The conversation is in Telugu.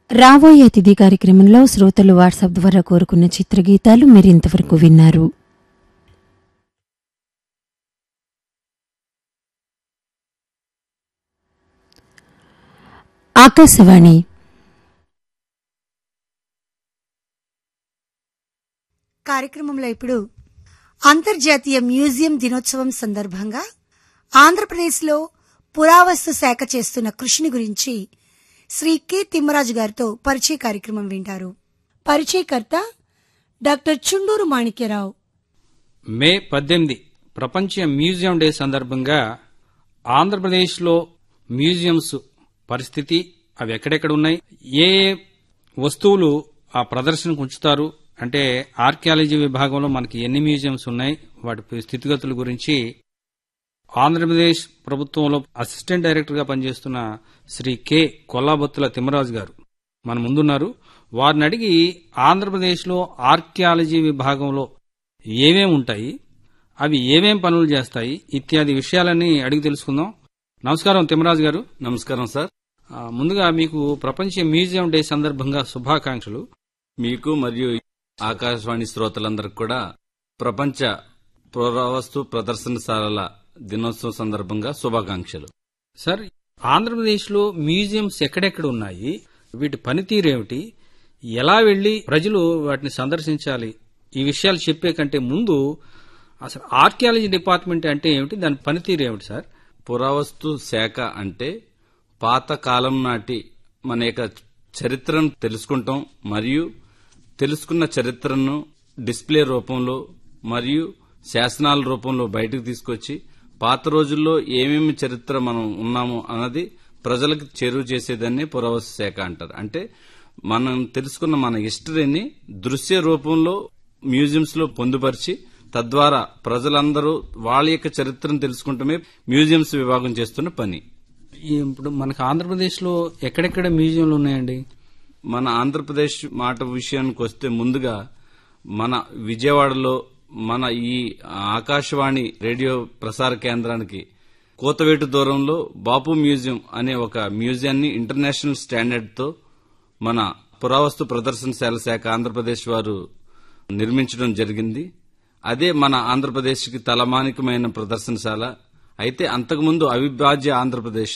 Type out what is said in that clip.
రాబోయే అతిథి కార్యక్రమంలో శ్రోతలు వాట్సాప్ ద్వారా కోరుకున్న చిత్రగీతాలు మీరింతవరకు విన్నారు ఆకాశవాణి కార్యక్రమంలో ఇప్పుడు అంతర్జాతీయ మ్యూజియం దినోత్సవం సందర్భంగా ఆంధ్రప్రదేశ్లో పురావస్తు శాఖ చేస్తున్న కృషిని గురించి శ్రీ కె తిమ్మరాజు గారితో పరిచయ కార్యక్రమం వింటారు పరిచయకర్త డాక్టర్ చుండూరు మాణిక్యరావు మే పద్దెనిమిది ప్రపంచ మ్యూజియం డే సందర్భంగా ఆంధ్రప్రదేశ్లో మ్యూజియంస్ పరిస్థితి అవి ఎక్కడెక్కడ ఉన్నాయి ఏ ఏ వస్తువులు ఆ ప్రదర్శనకు ఉంచుతారు అంటే ఆర్కియాలజీ విభాగంలో మనకి ఎన్ని మ్యూజియంస్ ఉన్నాయి వాటి స్థితిగతుల గురించి ఆంధ్రప్రదేశ్ ప్రభుత్వంలో అసిస్టెంట్ డైరెక్టర్ గా పనిచేస్తున్న శ్రీ కె కొల్లాబొత్తుల తిమ్మరాజు గారు మన ముందున్నారు వారిని అడిగి ఆంధ్రప్రదేశ్లో ఆర్కియాలజీ విభాగంలో ఏమేమి ఉంటాయి అవి ఏమేం పనులు చేస్తాయి ఇత్యాది విషయాలన్నీ అడిగి తెలుసుకుందాం నమస్కారం తిమ్మరాజు గారు నమస్కారం సార్ ఆ, ముందుగా మీకు ప్రపంచ మ్యూజియం డే సందర్భంగా శుభాకాంక్షలు మీకు మరియు ఆకాశవాణి శ్రోతలందరికి కూడా ప్రపంచ పురావస్తు ప్రదర్శనశాలల దినోత్సవం సందర్భంగా శుభాకాంక్షలు సార్ ఆంధ్రప్రదేశ్లో మ్యూజియంస్ ఎక్కడెక్కడ ఉన్నాయి వీటి పనితీరు ఏమిటి ఎలా వెళ్లి ప్రజలు వాటిని సందర్శించాలి ఈ విషయాలు చెప్పే కంటే ముందు అసలు ఆర్కియాలజీ డిపార్ట్మెంట్ అంటే ఏమిటి దాని పనితీరు ఏమిటి సార్ పురావస్తు శాఖ అంటే పాత కాలం నాటి మన యొక్క చరిత్రను తెలుసుకుంటాం మరియు తెలుసుకున్న చరిత్రను డిస్ప్లే రూపంలో మరియు శాసనాల రూపంలో బయటకు తీసుకొచ్చి పాత రోజుల్లో ఏమేమి చరిత్ర మనం ఉన్నాము అన్నది ప్రజలకు చేరువ చేసేదాన్ని పురావస్తు శాఖ అంటారు అంటే మనం తెలుసుకున్న మన హిస్టరీని దృశ్య రూపంలో మ్యూజియంస్ లో పొందుపరిచి తద్వారా ప్రజలందరూ వాళ్ళ యొక్క చరిత్రను తెలుసుకుంటమే మ్యూజియంస్ విభాగం చేస్తున్న పని ఈ ఇప్పుడు మనకు ఆంధ్రప్రదేశ్లో ఎక్కడెక్కడ మ్యూజియంలు ఉన్నాయండి మన ఆంధ్రప్రదేశ్ మాట విషయానికి వస్తే ముందుగా మన విజయవాడలో మన ఈ ఆకాశవాణి రేడియో ప్రసార కేంద్రానికి కోతవేటు దూరంలో బాపు మ్యూజియం అనే ఒక మ్యూజియాన్ని ఇంటర్నేషనల్ స్టాండర్డ్ తో మన పురావస్తు ప్రదర్శనశాల శాఖ ఆంధ్రప్రదేశ్ వారు నిర్మించడం జరిగింది అదే మన ఆంధ్రప్రదేశ్కి తలమానికమైన ప్రదర్శనశాల అయితే అంతకుముందు అవిభాజ్య ఆంధ్రప్రదేశ్